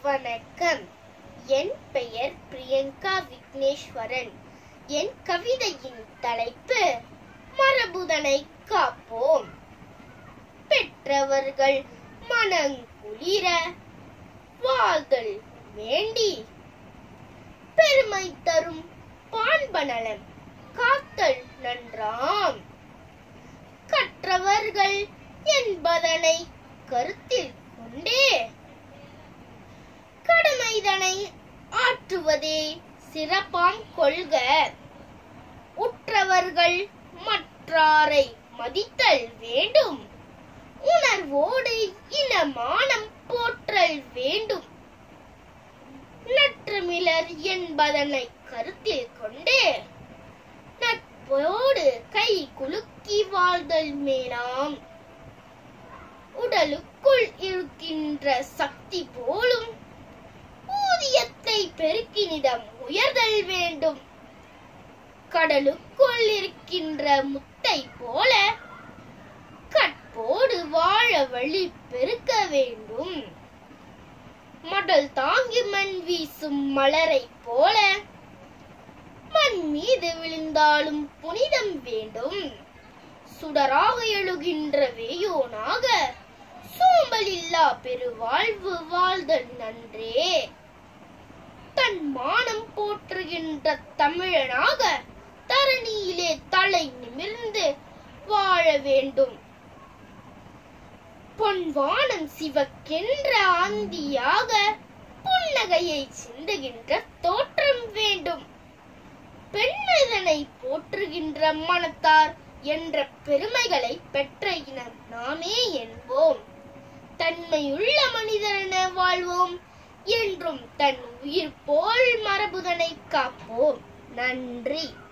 வணக்கம் என் பெயர் பிரியங்கா விக்னேஸ்வரன் என் கவிதையின் தலைப்பு மரபுதனை காப்போம் பெற்றவர்கள் மனங்குளிர வாழ்தல் வேண்டி பெருமை தரும் பான்பநலம் காத்தல் நன்றாம் கற்றவர்கள் என்பதனை கருத்தில் கொண்டே கடமைதனை ஆற்றுவதே சிறப்பாம் கொள்க உற்றவர்கள் மற்றாரை மதித்தல் வேண்டும் உணர்வோடு இனமானம் போற்றல் வேண்டும் நற்றமிழர் என்பதனை கருத்தில் கொண்டு நட்போடு கை குலுக்கி வாழ்தல் மேலாம் உடலுக்குள் இருக்கின்ற சக்தி போலும் ஊதியத்தை பெருக்கினிடம் உயர்தல் வேண்டும் கடலுக்குள் இருக்கின்ற முத்தை போல கற்போடு வாழ வழி பெருக்க வேண்டும் மடல் தாங்கி மண் வீசும் மலரை போல மண் மீது விழுந்தாலும் புனிதம் வேண்டும் சுடராக எழுகின்ற வேயோனாக சோம்பல் இல்லா பெருவாழ்வு வாழ்தல் நன்றே தன் மானம் போற்றுகின்ற தமிழனாக தரணியிலே தலை நிமிர்ந்து வாழ வேண்டும் பொன்வானம் சிவக்கென்ற ஆந்தியாக புன்னகையை சிந்துகின்ற தோற்றம் வேண்டும் பெண்மைதனை போற்றுகின்ற மனத்தார் என்ற பெருமைகளை பெற்ற இனம் நாமே என்போம் தன்மையுள்ள மனிதரென வாழ்வோம் என்றும் தன் உயிர் போல் மரபுதனை காப்போம் நன்றி